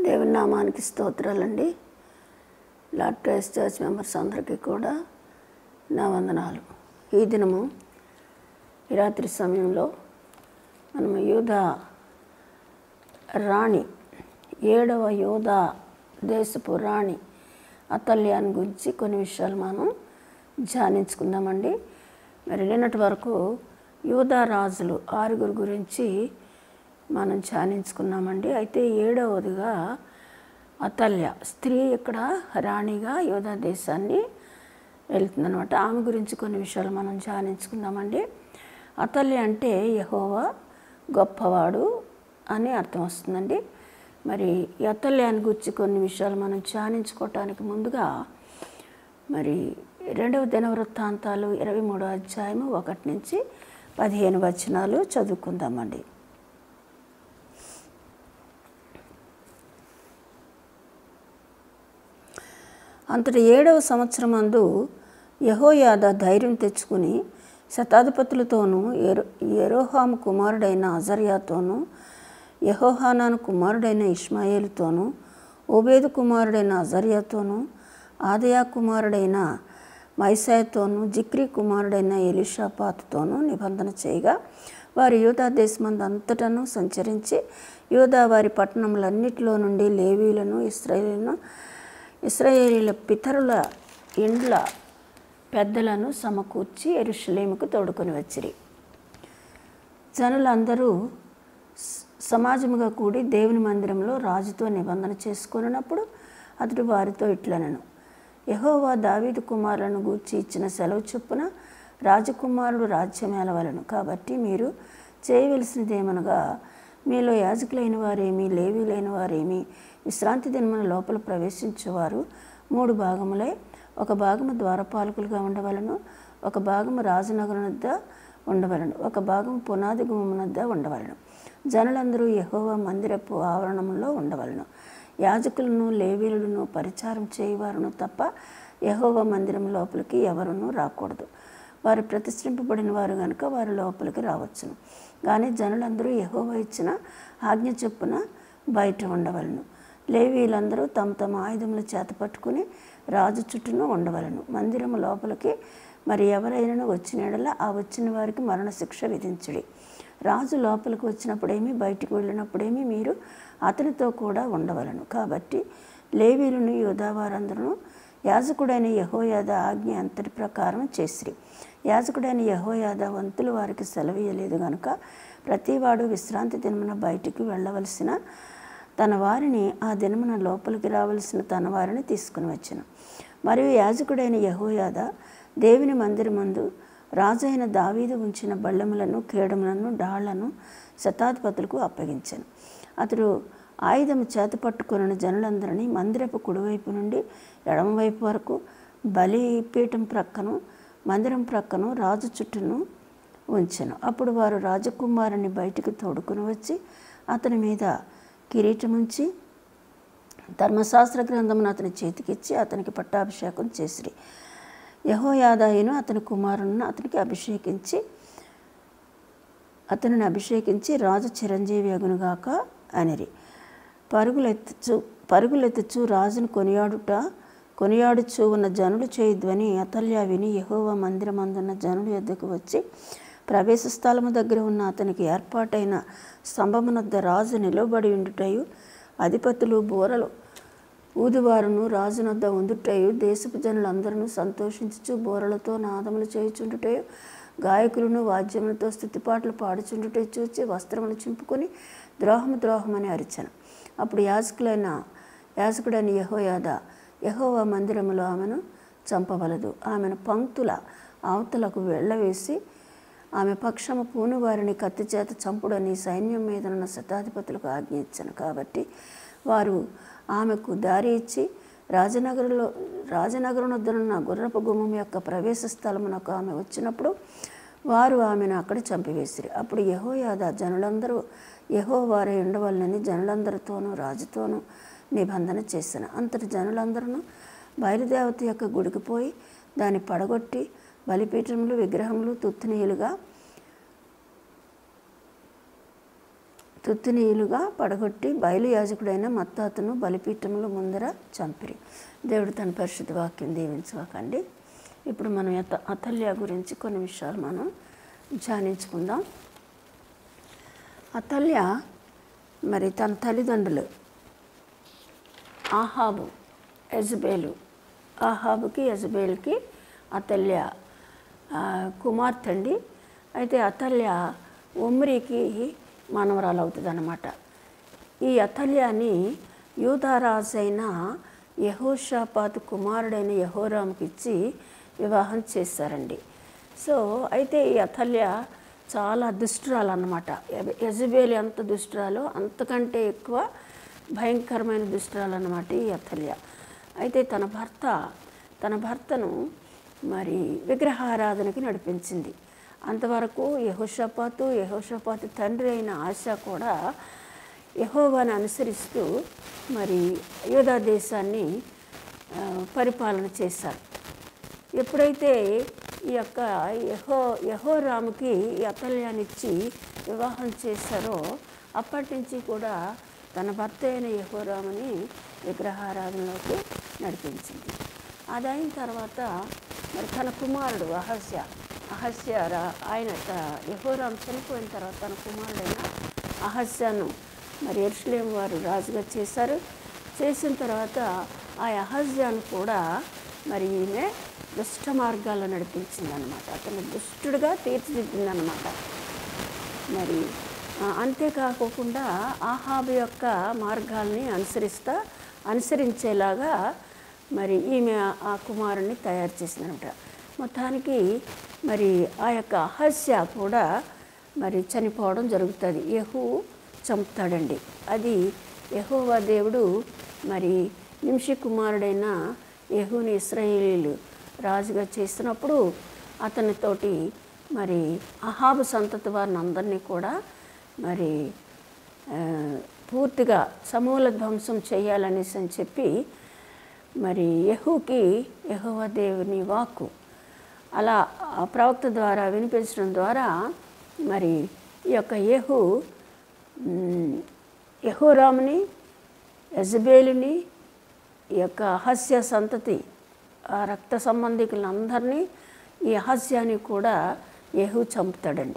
దేవుని నామానికి స్తోత్రాలండి లార్డ్ క్రైస్ట్ చర్చ్ మెంబర్స్ అందరికీ కూడా నా వందనాలు ఈ దినము ఈ రాత్రి సమయంలో మనము యూధ రాణి ఏడవ యోధ దేశపు రాణి అతల్యాన్ని గురించి కొన్ని విషయాలు మనం ధ్యానించుకుందామండి మరి నిన్నటి వరకు యూదా రాజులు ఆరుగురు గురించి మనం ధ్యానించుకున్నామండి అయితే ఏడవదిగా అతల్య స్త్రీ ఇక్కడ రాణిగా యోధా దేశాన్ని వెళ్తుందనమాట ఆమె గురించి కొన్ని విషయాలు మనం ధ్యానించుకుందామండి అతల్య అంటే యహోవా గొప్పవాడు అని అర్థం వస్తుందండి మరి ఈ అతల్యాన్ని గురించి కొన్ని విషయాలు మనం ధ్యానించుకోవటానికి ముందుగా మరి రెండవ దినవృత్తాంతాలు ఇరవై మూడో అధ్యాయము ఒకటి నుంచి పదిహేను వచనాలు చదువుకుందామండి అంతటి ఏడవ సంవత్సరం అందు యహోయాద ధైర్యం తెచ్చుకుని శతాధిపతులతోనూ ఎరో ఎరోహాము కుమారుడైన అజర్యాతోనూ యహోహానాను కుమారుడైన ఇష్మాయేలుతోనూ ఓబేదు కుమారుడైన అజర్యాతోనూ ఆదయా కుమారుడైన మైసాయతోనూ జిక్రీ కుమారుడైన ఎలిషాపాతుతోనూ నిబంధన చేయగా వారి యూదా దేశమందు అంతటను సంచరించి యూదా వారి పట్టణములన్నిటిలో నుండి లేవీలను ఇస్రాయేలును ఇస్రాయేలీల పితరుల ఇండ్ల పెద్దలను సమకూర్చి ఎరుషలేముకు తోడుకొని వచ్చిరి జనులందరూ స- సమాజముగా కూడి దేవుని మందిరంలో రాజుతో నిబంధన చేసుకున్నప్పుడు అతడు వారితో ఇట్లనను యహోవా దావీదు కుమారులను గూర్చి ఇచ్చిన సెలవు చొప్పున రాజకుమారుడు రాజ్యం ఏలవలను కాబట్టి మీరు చేయవలసినదేమనగా మీలో యాజకులైన వారేమి లేవీలైన వారేమి విశ్రాంతి దినమున లోపల ప్రవేశించేవారు మూడు భాగములై ఒక భాగము ద్వారపాలకులుగా ఉండవలను ఒక భాగము రాజనగరం వద్ద ఉండవలను ఒక భాగం పునాది గుమ్మం వద్ద ఉండవలను జనులందరూ యెహోవా మందిరపు ఆవరణంలో ఉండవలను యాజకులను లేవీలను పరిచారం చేయవారును తప్ప యెహోవా మందిరం లోపలికి ఎవరునూ రాకూడదు వారు ప్రతిష్ఠింపబడిన వారు కనుక వారి లోపలికి రావచ్చును కానీ జనులందరూ యెహోవా ఇచ్చిన ఆజ్ఞ చొప్పున బయట ఉండవలను లేవీలందరూ తమ తమ ఆయుధములు చేత పట్టుకుని రాజు చుట్టూను ఉండవలను మందిరము లోపలికి మరి ఎవరైనా వచ్చిన యెడల ఆ వచ్చిన వారికి మరణశిక్ష విధించుడి రాజు లోపలికి వచ్చినప్పుడేమి బయటికి వెళ్ళినప్పుడేమి మీరు అతనితో కూడా ఉండవలను కాబట్టి లేవీలను యోధావారందరూ యాజకుడైన యహోయాద ఆజ్ఞ అంతటి ప్రకారం చేసిరి యాజకుడైన యహోయాద వంతులు వారికి సెలవీయలేదు గనుక ప్రతివాడు విశ్రాంతి దినమున బయటికి వెళ్ళవలసిన తన వారిని ఆ దినమున లోపలికి రావలసిన తన వారిని తీసుకుని వచ్చాను మరియు యాజకుడైన యహోయాద దేవుని మందిరమందు రాజైన దావీదు ఉంచిన బళ్ళెములను కేడములను డాళ్లను శతాధిపతులకు అప్పగించాను అతడు ఆయుధం చేత పట్టుకున్న జనులందరినీ మందిరపు కుడివైపు నుండి ఎడమవైపు వరకు బలిపీఠం ప్రక్కను మందిరం ప్రక్కను రాజు చుట్టూను ఉంచెను అప్పుడు వారు రాజకుమారుని బయటికి తోడుకుని వచ్చి అతని మీద కిరీటం ఉంచి ధర్మశాస్త్ర గ్రంథమును అతని చేతికిచ్చి అతనికి పట్టాభిషేకం చేసిరి యహోయాదాయును అతని కుమారులను అతనికి అభిషేకించి అతనిని అభిషేకించి రాజు చిరంజీవి అగునుగాక అనిరి పరుగులెత్తుచు పరుగులెత్తుచు రాజును కొనియాడుట కొనియాడుచు ఉన్న జనులు చేయద్వని అతల్య విని యహోవ మందిరమందున్న జనుల యొద్దకు వచ్చి ప్రవేశ స్థలము దగ్గర ఉన్న అతనికి ఏర్పాటైన స్తంభమునద్ద రాజు నిలబడి ఉండుటయు అధిపతులు బోరలు ఊదువారును రాజునొద్ద ఉందుటయు దేశపు జనులందరూ సంతోషించుచు బోరలతో నాదములు చేయుచుండుటయు గాయకులను వాద్యములతో స్థుతిపాటలు పాడుచుండుటయు చూచి వస్త్రములు చింపుకొని ద్రోహము ద్రోహమని అరిచను అప్పుడు యాజకులైన యాజకుడైన యహోయాద యహోవా మందిరములో ఆమెను చంపవలదు ఆమెను పంక్తుల అవతలకు వెళ్ళవేసి ఆమె పక్షము పూను వారిని కత్తి చేత చంపుడని సైన్యం మీద ఉన్న శతాధిపతులకు ఆజ్ఞ ఇచ్చాను కాబట్టి వారు ఆమెకు దారి ఇచ్చి రాజనగరంలో రాజనగరం వద్దనున్న గుర్రపు గుమ్మం యొక్క ప్రవేశ స్థలమునకు ఆమె వచ్చినప్పుడు వారు ఆమెను అక్కడ చంపివేసిరి అప్పుడు యహోయాద జనులందరూ యహో వారే ఉండవలనని జనులందరితోనూ రాజుతోనూ నిబంధన చేసిన అంతటి జనులందరూ బయలుదేవత యొక్క గుడికి పోయి దాన్ని పడగొట్టి బలిపీఠములు విగ్రహములు తుత్తునీయులుగా తుత్తునీయులుగా పడగొట్టి బయలు యాజకుడైన మత్తాతను బలిపీఠముల ముందర చంపిరి దేవుడు తన పరిశుద్ధ వాక్యం దీవించవాకండి ఇప్పుడు మనం అత అతల్య గురించి కొన్ని విషయాలు మనం ధ్యానించుకుందాం అతల్య మరి తన తల్లిదండ్రులు ఆహాబు యజబేలు ఆహాబుకి యజబేల్కి అతల్య ఆ, కుమార్తె అండి అయితే అతల్య ఉమ్రికి మనవరాలు అవుతుంది అనమాట ఈ అతల్యాని యూదారాజు అయిన యహోషాపాతు కుమారుడైన యహోరాముకి ఇచ్చి వివాహం చేశారండి సో అయితే ఈ అతల్య చాలా దుష్టురాలు అన్నమాట యజబేలి ఎంత దుష్టురాలో అంతకంటే ఎక్కువ భయంకరమైన దుష్టురాలు అన్నమాట ఈ అతల్య అయితే తన భర్త తన భర్తను మరి విగ్రహారాధనకి నడిపించింది అంతవరకు యహోషపాతు యహోషపాతు తండ్రి అయిన ఆశ కూడా యహోవాని అనుసరిస్తూ మరి యూదా దేశాన్ని ఆ, పరిపాలన చేశారు ఎప్పుడైతే ఈ యొక్క యహో యహోరాముకి ఈ అతల్యాన్నిచ్చి వివాహం చేశారో అప్పటి నుంచి కూడా తన భర్త అయిన యహోరాముని విగ్రహారాధనలోకి నడిపించింది అదైన తర్వాత మరి తన కుమారుడు అహస్య అహస్య రా- ఆయన త- యెహోరాము చనిపోయిన తర్వాత తన కుమారుడైన అహస్యను మరి ఎరుసలేం వారు రాజుగా చేశారు చేసిన తర్వాత ఆ అహజ్యాను కూడా మరి ఈమె దుష్ట మార్గాల్లో నడిపించిందనమాట అతను దుష్టుడుగా తీర్చిదిద్దిందనమాట మరి ఆ, అంతేకాకుండా ఆహాబు యొక్క మార్గాల్ని అనుసరిస్తా అనుసరించేలాగా మరి ఈమె ఆ కుమారుణ్ణి తయారు చేసిందనమాట మొత్తానికి మరి ఆ యొక్క అహస్య కూడా మరి చనిపోవడం జరుగుతుంది యహు చంపుతాడండి అది యహోవా దేవుడు మరి నిమిషి కుమారుడైన యహుని ఇస్రాయేలీలు రాజుగా చేసినప్పుడు అతనితోటి మరి అహాబు సంతతి వారిని అందరినీ కూడా మరి ఆ, పూర్తిగా సమూల ధ్వంసం చేయాలనేసి అని చెప్పి మరి యహూకి యహోవా దేవుని వాక్కు అలా ఆ ప్రవక్త ద్వారా వినిపించడం ద్వారా మరి ఈ యొక్క యహు మ్, యెహోరాముని యజబేలుని ఈ యొక్క అహస్య సంతతి ఆ రక్త సంబంధికులందరినీ ఈ అహస్యాన్ని కూడా యహు చంపుతాడండి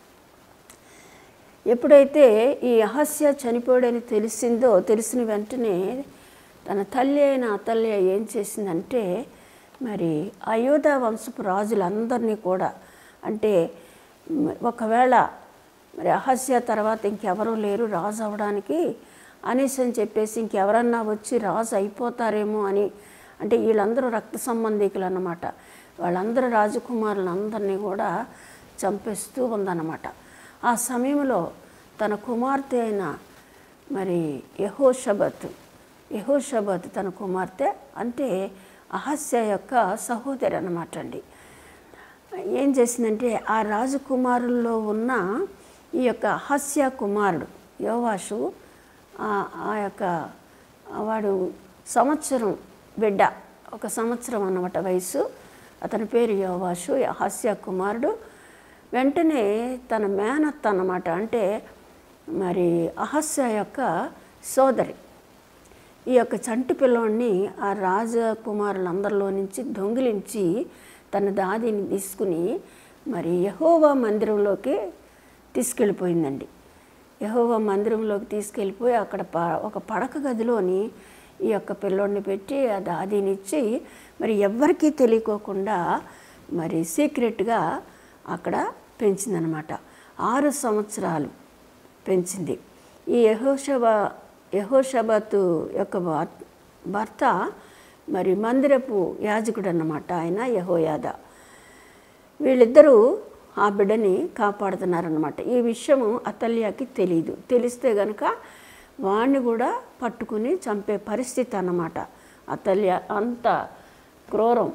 ఎప్పుడైతే ఈ అహస్య చనిపోయాడని తెలిసిందో తెలిసిన వెంటనే తన తల్లి అయిన అతల్య ఏం చేసిందంటే మరి అయోధ్య వంశపు రాజులందరినీ కూడా అంటే మ్, ఒకవేళ మరి అహస్య తర్వాత ఇంకెవరూ లేరు రాజు అవ్వడానికి అనేసి అని చెప్పేసి ఇంకెవరన్నా వచ్చి రాజు అయిపోతారేమో అని అంటే వీళ్ళందరూ రక్త సంబంధికులు అన్నమాట వాళ్ళందరూ రాజకుమారులందరినీ కూడా చంపేస్తూ ఉందన్నమాట ఆ సమయంలో తన కుమార్తె అయిన మరి యహోషబత్ యహోషబత్ తన కుమార్తె అంటే అహస్య యొక్క సహోదరి అన్నమాట అండి ఏం చేసిందంటే ఆ రాజకుమారుల్లో ఉన్న ఈ యొక్క హాస్య కుమారుడు యోవాషు ఆ- ఆ యొక్క వాడు సంవత్సరం బిడ్డ ఒక సంవత్సరం అన్నమాట వయసు అతని పేరు యోవాషు హాస్య కుమారుడు వెంటనే తన మేనత్త అన్నమాట అంటే మరి అహస్య యొక్క సోదరి ఈ యొక్క చంటి పిల్లోడిని ఆ రాజకుమారులందరిలో నుంచి దొంగిలించి తన దాదిని తీసుకుని మరి యహోవా మందిరంలోకి తీసుకెళ్ళిపోయిందండి యహోవా మందిరంలోకి తీసుకెళ్ళిపోయి అక్కడ ప ఒక పడక గదిలోని ఈ యొక్క పిల్లోడిని పెట్టి ఆ దాదిని ఇచ్చి మరి ఎవ్వరికీ తెలియకోకుండా మరి సీక్రెట్గా అక్కడ పెంచిందనమాట ఆరు సంవత్సరాలు పెంచింది ఈ యహోషబ యహోషబతు యొక్క భర్- భర్త మరి మందిరపు యాజకుడు అన్నమాట ఆయన యహోయాద వీళ్ళిద్దరూ ఆ బిడ్డని కాపాడుతున్నారనమాట ఈ విషయము అతల్యాకి తెలియదు తెలిస్తే గనక వాణ్ణి కూడా పట్టుకుని చంపే పరిస్థితి అన్నమాట అతల్య అంత క్రూరం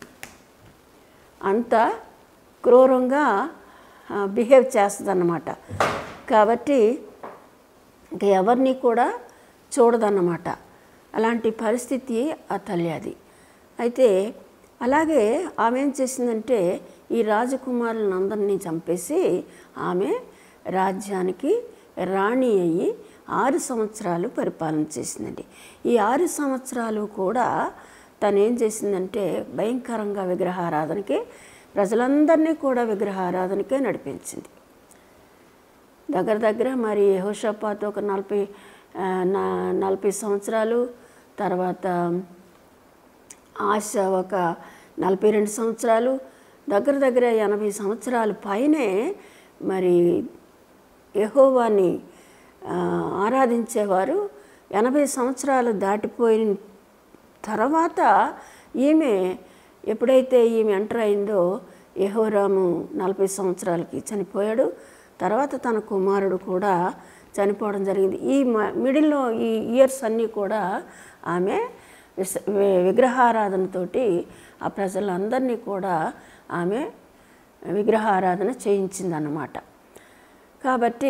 అంత క్రూరంగా బిహేవ్ చేస్తుందన్నమాట కాబట్టి ఇంక ఎవరిని కూడా చూడదన్నమాట అలాంటి పరిస్థితి ఆ తల్లి అది అయితే అలాగే ఆమె ఏం చేసిందంటే ఈ రాజకుమారులందరినీ చంపేసి ఆమె రాజ్యానికి రాణి అయ్యి ఆరు సంవత్సరాలు పరిపాలన చేసిందండి ఈ ఆరు సంవత్సరాలు కూడా తను ఏం చేసిందంటే భయంకరంగా విగ్రహారాధనకి ప్రజలందరినీ కూడా విగ్రహారాధనకే నడిపించింది దగ్గర దగ్గర మరి యెహోషాపాత్ ఒక నలభై ఆ, నా- నలభై సంవత్సరాలు తర్వాత ఆశ ఒక నలభై రెండు సంవత్సరాలు దగ్గర దగ్గర ఎనభై సంవత్సరాల పైనే మరి యెహోవాని ఆ, ఆరాధించేవారు ఎనభై సంవత్సరాలు దాటిపోయిన తర్వాత ఈమె ఎప్పుడైతే ఈమె ఎంటర్ అయిందో యెహోరాము నలభై సంవత్సరాలకి చనిపోయాడు తర్వాత తన కుమారుడు కూడా చనిపోవడం జరిగింది ఈ మ- మిడిల్లో ఈ ఇయర్స్ అన్నీ కూడా ఆమె విస- వి- విగ్రహారాధనతోటి ఆ ప్రజలందరినీ కూడా ఆమె విగ్రహారాధన చేయించిందన్నమాట కాబట్టి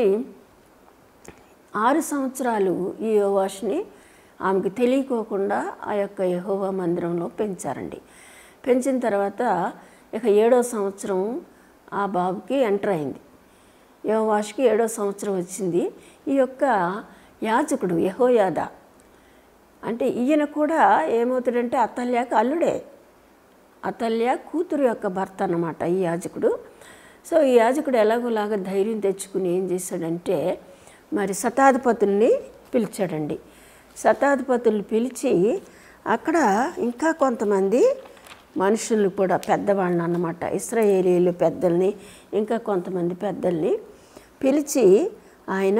ఆరు సంవత్సరాలు ఈ యోవాష్ని ఆమెకు తెలియకోకుండా ఆ యొక్క యెహోవా మందిరంలో పెంచారండి పెంచిన తర్వాత ఇక ఏడో సంవత్సరం ఆ బాబుకి ఎంటర్ అయింది యోవాష్కి ఏడో సంవత్సరం వచ్చింది ఈ యొక్క యాజకుడు యహోయాద అంటే ఈయన కూడా ఏమవుతాడంటే అత్తల్యాక అల్లుడే అతల్య కూతురు యొక్క భర్త అన్నమాట ఈ యాజకుడు సో ఈ యాజకుడు ఎలాగోలాగా ధైర్యం తెచ్చుకుని ఏం చేశాడంటే మరి శతాధిపతుల్ని పిలిచాడండి శతాధిపతుల్ని పిలిచి అక్కడ ఇంకా కొంతమంది మనుషుల్ని కూడా పెద్దవాళ్ళని అన్నమాట ఇస్రాయేలీలు పెద్దల్ని ఇంకా కొంతమంది పెద్దల్ని పిలిచి ఆయన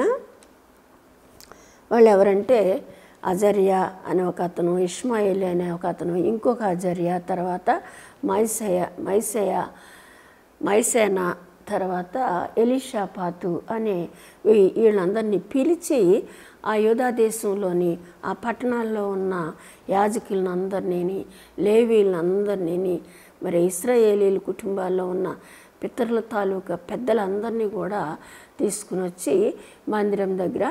వాళ్ళు ఎవరంటే అజర్యా అనే ఒక అతను ఇష్మాయిల్ అనే ఒక అతను ఇంకొక అజర్యా తర్వాత మైసయ మైసయ మైసేన తర్వాత ఎలిషాపాతు అనే వీ- వీళ్ళందరినీ పిలిచి ఆ యూదా దేశంలోని ఆ పట్టణాల్లో ఉన్న యాజకులను అందరినీ లేవీలందరినీ మరి ఇస్రాయేలీల కుటుంబాల్లో ఉన్న పితరుల తాలూకా పెద్దలందరినీ కూడా తీసుకుని వచ్చి మందిరం దగ్గర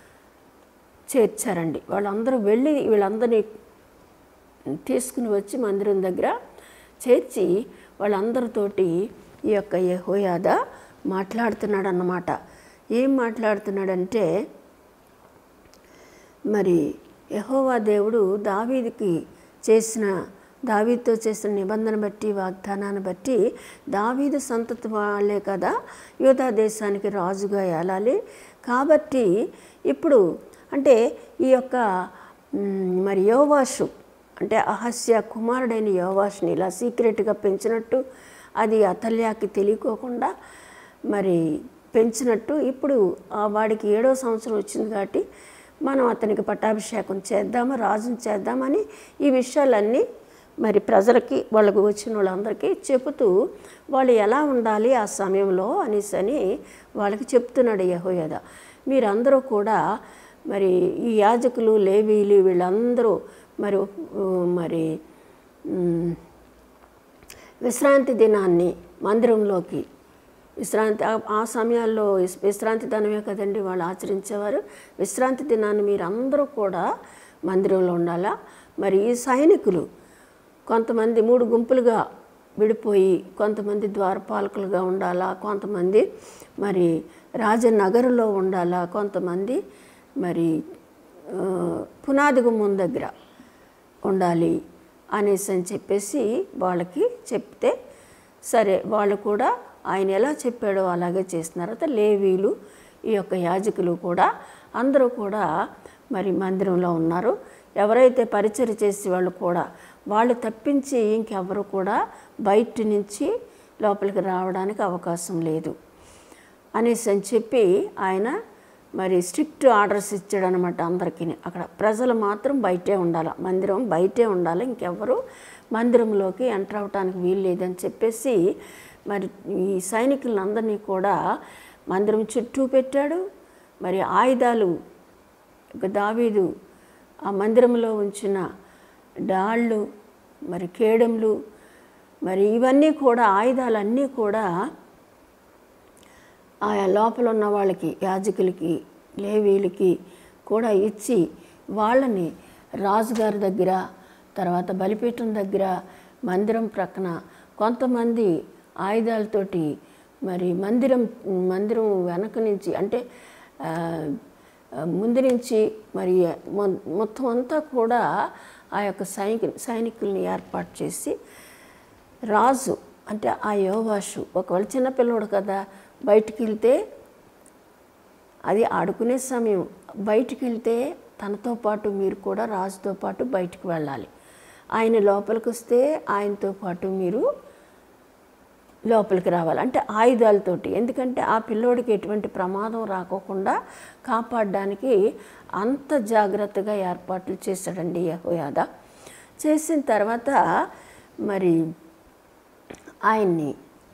చేర్చారండి వాళ్ళందరూ వెళ్ళి వీళ్ళందరినీ తీసుకుని వచ్చి మందిరం దగ్గర చేర్చి వాళ్ళందరితోటి ఈ యొక్క యెహోయాద మాట్లాడుతున్నాడు అన్నమాట ఏం మాట్లాడుతున్నాడంటే మరి యెహోవా దేవుడు దావీదికి చేసిన దావీదుతో చేసిన నిబంధన బట్టి వాగ్దానాన్ని బట్టి దావీదు సంతతి వాళ్ళే కదా యూదా దేశానికి రాజుగా ఏలాలి కాబట్టి ఇప్పుడు అంటే ఈ యొక్క మ్, మరి యోవాషు అంటే అహస్య కుమారుడైన యోవాష్ని ఇలా సీక్రెట్గా పెంచినట్టు అది అతల్యాకి తెలియకోకుండా మరి పెంచినట్టు ఇప్పుడు ఆ వాడికి ఏడో సంవత్సరం వచ్చింది కాబట్టి మనం అతనికి పట్టాభిషేకం చేద్దాము రాజుని చేద్దామని ఈ విషయాలన్నీ మరి ప్రజలకి వాళ్ళకు వచ్చిన వాళ్ళందరికీ చెబుతూ వాళ్ళు ఎలా ఉండాలి ఆ సమయంలో అనేసి అని వాళ్ళకి చెప్తున్నాడు యహోయద మీరందరూ కూడా మరి ఈ యాజకులు లేవీలు వీళ్ళందరూ మరి ఉ, మరి ఉమ్, విశ్రాంతి దినాన్ని మందిరంలోకి విశ్రాంతి ఆ- ఆ సమయాల్లో విస్- విశ్రాంతి దినమే కదండి వాళ్ళు ఆచరించేవారు విశ్రాంతి దినాన్ని మీరు అందరూ కూడా మందిరంలో ఉండాలా మరి ఈ సైనికులు కొంతమంది మూడు గుంపులుగా విడిపోయి కొంతమంది ద్వారపాలకులుగా ఉండాలా కొంతమంది మరి రాజనగరులో ఉండాలా కొంతమంది మరి ఆ, పునాది గుమ్మం దగ్గర ఉండాలి అనేసి అని చెప్పేసి వాళ్ళకి చెప్తే సరే వాళ్ళు కూడా ఆయన ఎలా చెప్పాడో అలాగే చేస్తున్నారు తర్వాత లేవీలు ఈ యొక్క యాజకులు కూడా అందరూ కూడా మరి మందిరంలో ఉన్నారు ఎవరైతే పరిచయం చేసే వాళ్ళు కూడా వాళ్ళు తప్పించి ఇంకెవరు కూడా బయట నుంచి లోపలికి రావడానికి అవకాశం లేదు అనేసి అని చెప్పి ఆయన మరి స్ట్రిక్ట్ ఆర్డర్స్ ఇచ్చాడనమాట అందరికీ అక్కడ ప్రజలు మాత్రం బయటే ఉండాలి మందిరం బయటే ఉండాలి ఇంకెవ్వరు మందిరంలోకి ఎంటర్ అవడానికి వీలు లేదని చెప్పేసి మరి ఈ సైనికులందరినీ కూడా మందిరం చుట్టూ పెట్టాడు మరి ఆయుధాలు ఇక దావీదు ఆ మందిరంలో ఉంచిన డాళ్ళు మరి కేడెంలు మరి ఇవన్నీ కూడా ఆయుధాలన్నీ కూడా ఆయా లోపల ఉన్న వాళ్ళకి యాజకులకి లేవీలకి కూడా ఇచ్చి వాళ్ళని రాజుగారి దగ్గర తర్వాత బలిపీఠం దగ్గర మందిరం ప్రక్కన కొంతమంది ఆయుధాలతోటి మరి మందిరం మందిరం వెనక నుంచి అంటే ఆ, ఆ, ముందు నుంచి మరి మొ- మొత్తం అంతా కూడా ఆ యొక్క సైనికు సైనికుల్ని ఏర్పాటు చేసి రాజు అంటే ఆ యోవాషు ఒకవేళ చిన్నపిల్లడు కదా బయటికి వెళ్తే అది ఆడుకునే సమయం బయటికి వెళ్తే తనతో పాటు మీరు కూడా రాజుతో పాటు బయటికి వెళ్ళాలి ఆయన లోపలికి వస్తే ఆయనతో పాటు మీరు లోపలికి రావాలి అంటే ఆయుధాలతోటి ఎందుకంటే ఆ పిల్లోడికి ఎటువంటి ప్రమాదం రాకోకుండా కాపాడడానికి అంత జాగ్రత్తగా ఏర్పాట్లు చేశాడండి యహోయాద చేసిన తర్వాత మరి ఆయన్ని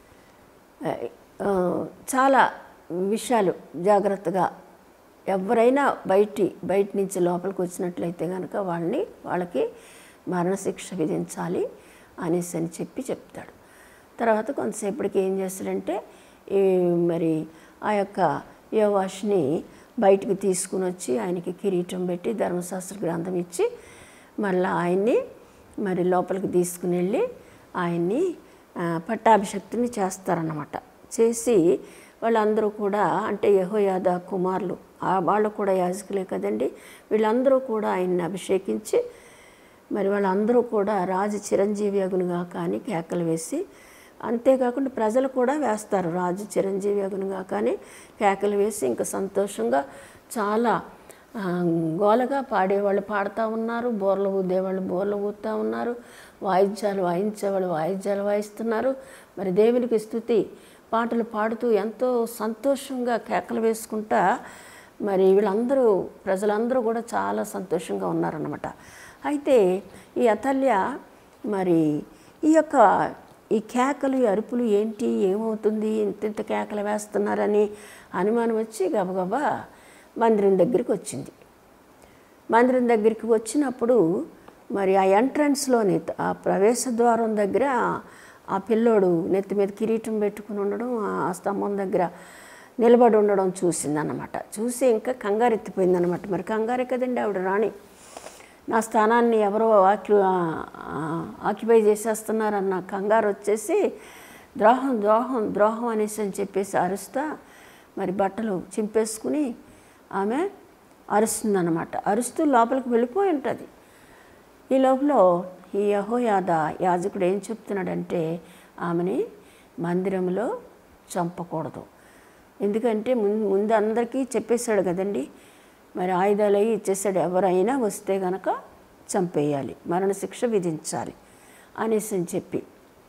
ఆ, ఆ, చాలా విషయాలు జాగ్రత్తగా ఎవరైనా బయటి బయట నుంచి లోపలికి వచ్చినట్లయితే కనుక వాళ్ళని వాళ్ళకి మరణశిక్ష విధించాలి అనేసి అని చెప్పి చెప్తాడు తర్వాత కొంతసేపటికి ఏం చేస్తాడంటే ఈ మరి ఆ యొక్క యోవాష్ని బయటకు తీసుకుని వచ్చి ఆయనకి కిరీటం పెట్టి ధర్మశాస్త్ర గ్రంథం ఇచ్చి మళ్ళీ ఆయన్ని మరి లోపలికి తీసుకుని వెళ్ళి ఆయన్ని ఆ, పట్టాభిషక్తిని చేస్తారన్నమాట చేసి వాళ్ళందరూ కూడా అంటే యహోయాద కుమారులు ఆ వాళ్ళు కూడా యాజకులే కదండి వీళ్ళందరూ కూడా ఆయన్ని అభిషేకించి మరి వాళ్ళందరూ కూడా రాజు చిరంజీవి అగునుగా కానీ కేకలు వేసి అంతేకాకుండా ప్రజలు కూడా వేస్తారు రాజు చిరంజీవి అగునుగా కానీ కేకలు వేసి ఇంకా సంతోషంగా చాలా ఆ, గోలగా పాడేవాళ్ళు పాడుతూ ఉన్నారు బోర్లు ఊదేవాళ్ళు బోర్లు ఊదుతూ ఉన్నారు వాయిద్యాలు వాయించేవాళ్ళు వాయిద్యాలు వాయిస్తున్నారు మరి దేవునికి స్థుతి పాటలు పాడుతూ ఎంతో సంతోషంగా కేకలు వేసుకుంటా మరి వీళ్ళందరూ ప్రజలందరూ కూడా చాలా సంతోషంగా ఉన్నారన్నమాట అయితే ఈ అతల్య మరి ఈ యొక్క ఈ కేకలు ఈ అరుపులు ఏంటి ఏమవుతుంది ఇంత ఇంత కేకలు వేస్తున్నారని అనుమానం వచ్చి గబగబా మందిరం దగ్గరికి వచ్చింది మందిరం దగ్గరికి వచ్చినప్పుడు మరి ఆ ఎంట్రన్స్లోని ఆ ప్రవేశ ద్వారం దగ్గర ఆ పిల్లోడు నెత్తి మీద కిరీటం పెట్టుకుని ఉండడం ఆ స్తంభం దగ్గర నిలబడి ఉండడం చూసిందన్నమాట చూసి ఇంకా కంగారు ఎత్తిపోయిందన్నమాట మరి కంగారే కదండి ఆవిడ రాణి నా స్థానాన్ని ఎవరో ఆక్యు ఆక్యుపై చేసేస్తున్నారన్న కంగారు వచ్చేసి ద్రోహం ద్రోహం ద్రోహం అనేసి అని చెప్పేసి అరుస్తా మరి బట్టలు చింపేసుకుని ఆమె అరుస్తుందన్నమాట అరుస్తూ లోపలికి వెళ్ళిపోయి ఉంటుంది ఈ లోపల ఈ యహోయాద యాజకుడు ఏం చెప్తున్నాడంటే ఆమెని మందిరంలో చంపకూడదు ఎందుకంటే ముందు ముందు అందరికీ చెప్పేశాడు కదండి మరి ఆయుధాలు అవి ఇచ్చేసాడు ఎవరైనా వస్తే గనక చంపేయాలి మరణశిక్ష విధించాలి అనేసి అని చెప్పి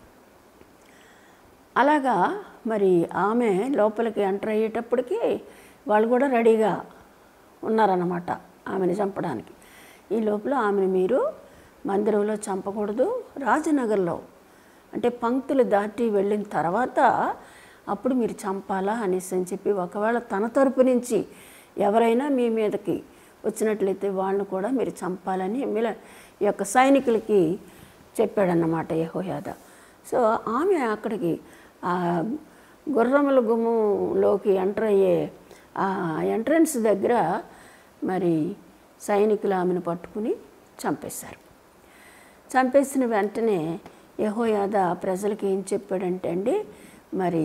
అలాగా మరి ఆమె లోపలికి ఎంటర్ అయ్యేటప్పటికి వాళ్ళు కూడా రెడీగా ఉన్నారన్నమాట ఆమెను చంపడానికి ఈ లోపల ఆమెను మీరు మందిరంలో చంపకూడదు రాజనగర్లో అంటే పంక్తులు దాటి వెళ్ళిన తర్వాత అప్పుడు మీరు చంపాలా అనేసి అని చెప్పి ఒకవేళ తన తరపు నుంచి ఎవరైనా మీ మీదకి వచ్చినట్లయితే వాళ్ళని కూడా మీరు చంపాలని మిల ఈ యొక్క సైనికులకి చెప్పాడన్నమాట యహోయాద సో ఆమె అక్కడికి ఆ గుర్రముల గుమ్మంలోకి ఎంటర్ అయ్యే ఆ ఎంట్రన్స్ దగ్గర మరి సైనికులు ఆమెను పట్టుకుని చంపేశారు చంపేసిన వెంటనే యహోయాద ప్రజలకి ఏం చెప్పాడంటే అండి మరి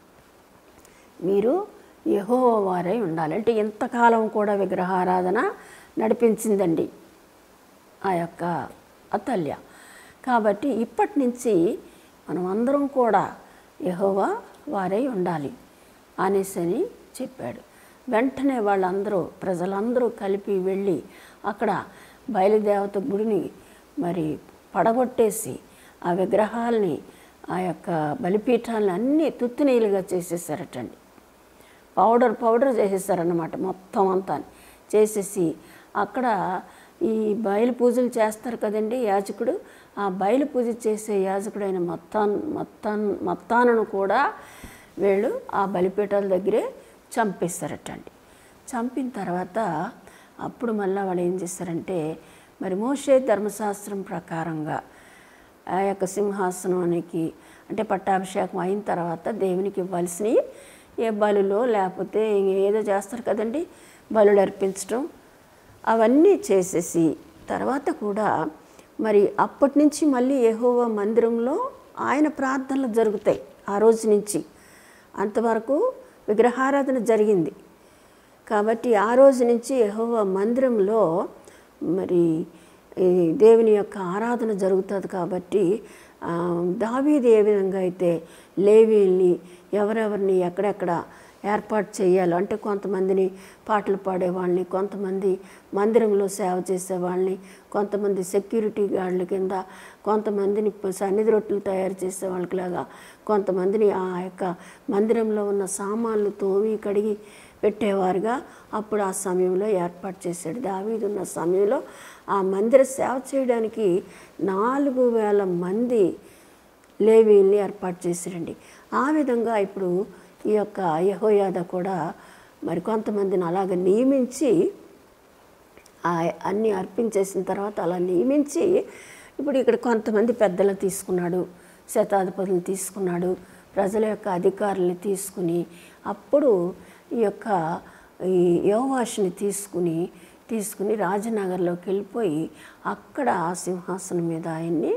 మీరు యహో వారై ఉండాలి అంటే ఇంతకాలం కూడా విగ్రహారాధన నడిపించిందండి ఆ యొక్క అతల్య కాబట్టి ఇప్పటి నుంచి మనం అందరం కూడా యహోవా వారై ఉండాలి అనేసని చెప్పాడు వెంటనే వాళ్ళందరూ ప్రజలందరూ కలిపి వెళ్ళి అక్కడ బయలుదేవత గుడిని మరి పడగొట్టేసి ఆ విగ్రహాలని ఆ యొక్క బలిపీఠాలను అన్నీ తుత్తునీలుగా చేసేసారటండి పౌడర్ పౌడర్ చేసేసారన్నమాట మొత్తం అంతా చేసేసి అక్కడ ఈ బయలు పూజలు చేస్తారు కదండి యాజకుడు ఆ బయలు పూజ చేసే యాజకుడైన మొత్తాన్ మొత్తాన్ మొత్తానను కూడా వీళ్ళు ఆ బలిపీఠాల దగ్గరే చంపేస్తారటండి చంపిన తర్వాత అప్పుడు మళ్ళీ వాళ్ళు ఏం చేస్తారంటే మరి మోషే ధర్మశాస్త్రం ప్రకారంగా ఆ యొక్క సింహాసనానికి అంటే పట్టాభిషేకం అయిన తర్వాత దేవునికి ఇవ్వాల్సినవి ఏ బలులో లేకపోతే ఏదో చేస్తారు కదండి బలులు అర్పించడం అవన్నీ చేసేసి తర్వాత కూడా మరి అప్పటి నుంచి మళ్ళీ యెహోవా మందిరంలో ఆయన ప్రార్థనలు జరుగుతాయి ఆ రోజు నుంచి అంతవరకు విగ్రహారాధన జరిగింది కాబట్టి ఆ రోజు నుంచి యెహోవా మందిరంలో మరి ఈ దేవుని యొక్క ఆరాధన జరుగుతుంది కాబట్టి ఆ, దావీదు ఏ విధంగా అయితే లేవీల్ని ఎవరెవరిని ఎక్కడెక్కడ ఏర్పాటు చేయాలో అంటే కొంతమందిని పాటలు పాడేవాళ్ళని కొంతమంది మందిరంలో సేవ చేసేవాళ్ళని కొంతమంది సెక్యూరిటీ గార్డుల కింద కొంతమందిని సన్నిధి రొట్టెలు తయారు చేసే వాళ్ళకిలాగా కొంతమందిని ఆ యొక్క మందిరంలో ఉన్న సామాన్లు తోమి కడిగి పెట్టేవారుగా అప్పుడు ఆ సమయంలో ఏర్పాటు చేశాడు దావీదు ఉన్న సమయంలో ఆ మందిర సేవ చేయడానికి నాలుగు వేల మంది లేవీల్ని ఏర్పాటు చేశారండి ఆ విధంగా ఇప్పుడు ఈ యొక్క యహోయాద కూడా మరి కొంతమందిని అలాగ నియమించి ఆ అన్నీ అర్పించేసిన తర్వాత అలా నియమించి ఇప్పుడు ఇక్కడ కొంతమంది పెద్దలు తీసుకున్నాడు శతాధిపతులను తీసుకున్నాడు ప్రజల యొక్క అధికారుల్ని తీసుకుని అప్పుడు ఈ యొక్క ఈ యోవాషుని తీసుకుని తీసుకుని రాజనగర్లోకి వెళ్ళిపోయి అక్కడ ఆ సింహాసనం మీద ఆయన్ని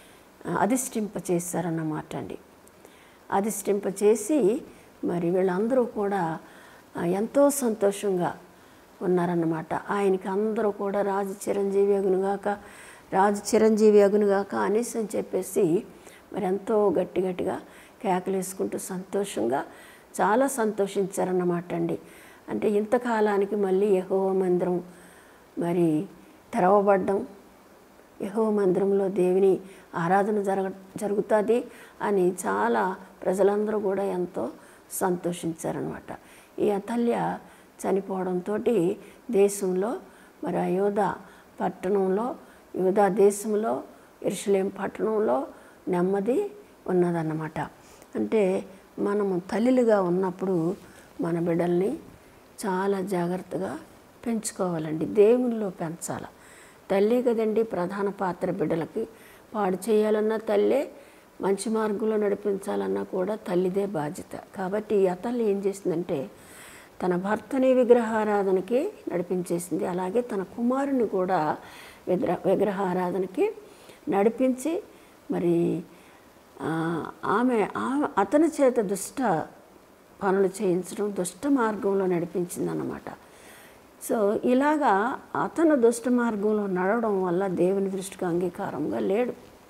అధిష్ఠింపచేశారన్నమాట అండి అధిష్ఠింపచేసి మరి వీళ్ళందరూ కూడా ఆ, ఎంతో సంతోషంగా ఉన్నారన్నమాట ఆయనకి అందరూ కూడా రాజు చిరంజీవి అగునుగాక రాజు చిరంజీవి అగునుగాక అనేసి అని చెప్పేసి మరి ఎంతో గట్టి గట్టిగా కేకలేసుకుంటూ సంతోషంగా చాలా సంతోషించారన్నమాట అండి అంటే ఇంతకాలానికి మళ్ళీ యహో మందిరం మరి తెరవబడ్డం యహో మందిరంలో దేవుని ఆరాధన జరగ జరుగుతుంది అని చాలా ప్రజలందరూ కూడా ఎంతో సంతోషించారనమాట ఈ అతల్య చనిపోవడంతో దేశంలో మరి అయోధ పట్టణంలో యోధా దేశంలో ఇరుషులేం పట్టణంలో నెమ్మది ఉన్నదన్నమాట అంటే మనము తల్లిలుగా ఉన్నప్పుడు మన బిడ్డల్ని చాలా జాగ్రత్తగా పెంచుకోవాలండి దేవునిలో పెంచాలి తల్లి కదండి ప్రధాన పాత్ర బిడ్డలకి పాడు చేయాలన్నా తల్లే మంచి మార్గంలో నడిపించాలన్నా కూడా తల్లిదే బాధ్యత కాబట్టి ఈ అతల్లి ఏం చేసిందంటే తన భర్తని విగ్రహారాధనకి నడిపించేసింది అలాగే తన కుమారుని కూడా విగ్రహ విగ్రహారాధనకి నడిపించి మరి ఆ, ఆమె ఆ- అతని చేత దుష్ట పనులు చేయించడం దుష్ట మార్గంలో నడిపించిందన్నమాట సో ఇలాగా అతను దుష్ట మార్గంలో నడవడం వల్ల దేవుని దృష్టికి అంగీకారంగా లేడు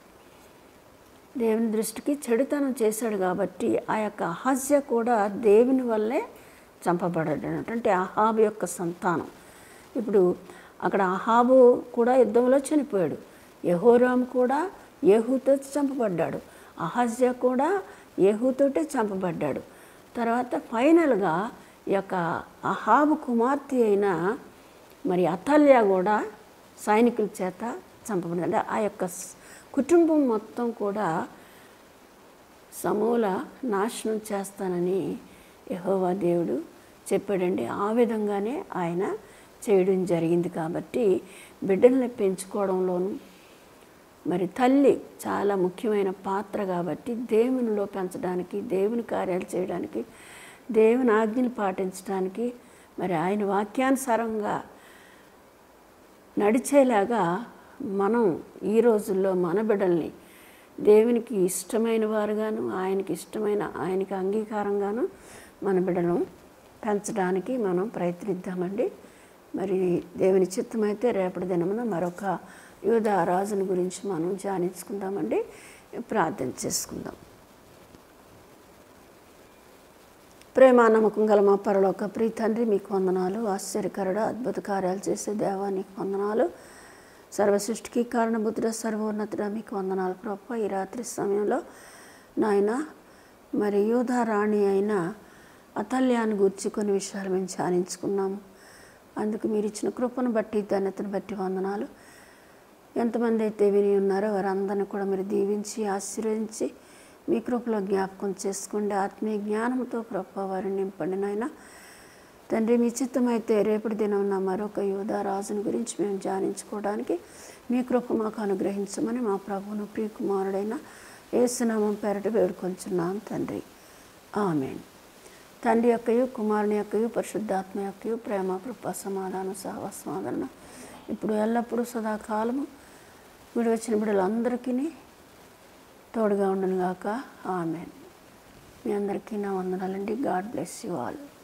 దేవుని దృష్టికి చెడుతనం చేశాడు కాబట్టి ఆ యొక్క అహస్య కూడా దేవుని వల్లే చంపబడ్డాడు అంటే అహాబు యొక్క సంతానం ఇప్పుడు అక్కడ అహాబు కూడా యుద్ధంలో చనిపోయాడు యహోరాం కూడా ఏహుతో చంపబడ్డాడు అహజ్య కూడా ఏహుతోటే చంపబడ్డాడు తర్వాత ఫైనల్గా ఈ యొక్క అహాబు కుమార్తె అయిన మరి అతల్య కూడా సైనికుల చేత చంపబడింది అంటే ఆ యొక్క స్- కుటుంబం మొత్తం కూడా సమూల నాశనం చేస్తానని యెహోవా దేవుడు చెప్పాడండి ఆ విధంగానే ఆయన చేయడం జరిగింది కాబట్టి బిడ్డల్ని పెంచుకోవడంలోనూ మరి తల్లి చాలా ముఖ్యమైన పాత్ర కాబట్టి దేవునిలో పెంచడానికి దేవుని కార్యాలు చేయడానికి దేవుని ఆజ్ఞలు పాటించడానికి మరి ఆయన వాక్యానుసారంగా నడిచేలాగా మనం ఈ రోజుల్లో మన బిడ్డల్ని దేవునికి ఇష్టమైన వారుగాను ఆయనకి ఇష్టమైన ఆయనకి అంగీకారంగాను మన బిడ్డలను పెంచడానికి మనం ప్రయత్నిద్దామండి మరి దేవుని చిత్తమైతే రేపటి దినమున మరొక యూదా రాజుని గురించి మనం ధ్యానించుకుందామండి ప్రార్థన చేసుకుందాం ప్రేమ నమ్మకం గల మా పరలోక ప్రీ తండ్రి మీకు వందనాలు ఆశ్చర్యకరుడ అద్భుత కార్యాలు చేసే దేవా నీకు వందనాలు సర్వసృష్టికి కారణబుద్ధుడ సర్వోన్నతుడ మీకు వందనాలు ప్రభు ఈ రాత్రి సమయంలో నాయన మరి యూధా రాణి అయిన అతల్యాన్ని గూర్చి కొన్ని విషయాలు మేము ధ్యానించుకున్నాము అందుకు మీరు ఇచ్చిన కృపను బట్టి ధన్యతను బట్టి వందనాలు ఎంతమంది అయితే విని ఉన్నారో వారందరిని కూడా మీరు దీవించి ఆశీర్వదించి మీ కృపలో జ్ఞాపకం చేసుకోండి ఆత్మీయ జ్ఞానంతో ప్రభావ వారిని నింపండి నాయన తండ్రి మీ చిత్తమైతే రేపటి దినం ఉన్న మరొక యోధా రాజుని గురించి మేము ధ్యానించుకోవడానికి మీ కృప మాకు అనుగ్రహించమని మా ప్రభువును ప్రియకుమారుడైన ఏసునామం పేరట వేడుకొంచున్నాం తండ్రి ఆమెన్ తండ్రి యొక్కయు కుమారుని యొక్కయు పరిశుద్ధాత్మ యొక్కయు ప్రేమ కృప సమాధానం సహవాసమాదరణ ఇప్పుడు ఎల్లప్పుడూ సదాకాలము వీడు వచ్చిన బిడ్డలందరికీ తోడుగా ఉండను గాక ఆమెన్ మీ అందరికీ నా వందనాలండి గాడ్ బ్లెస్ యూ ఆల్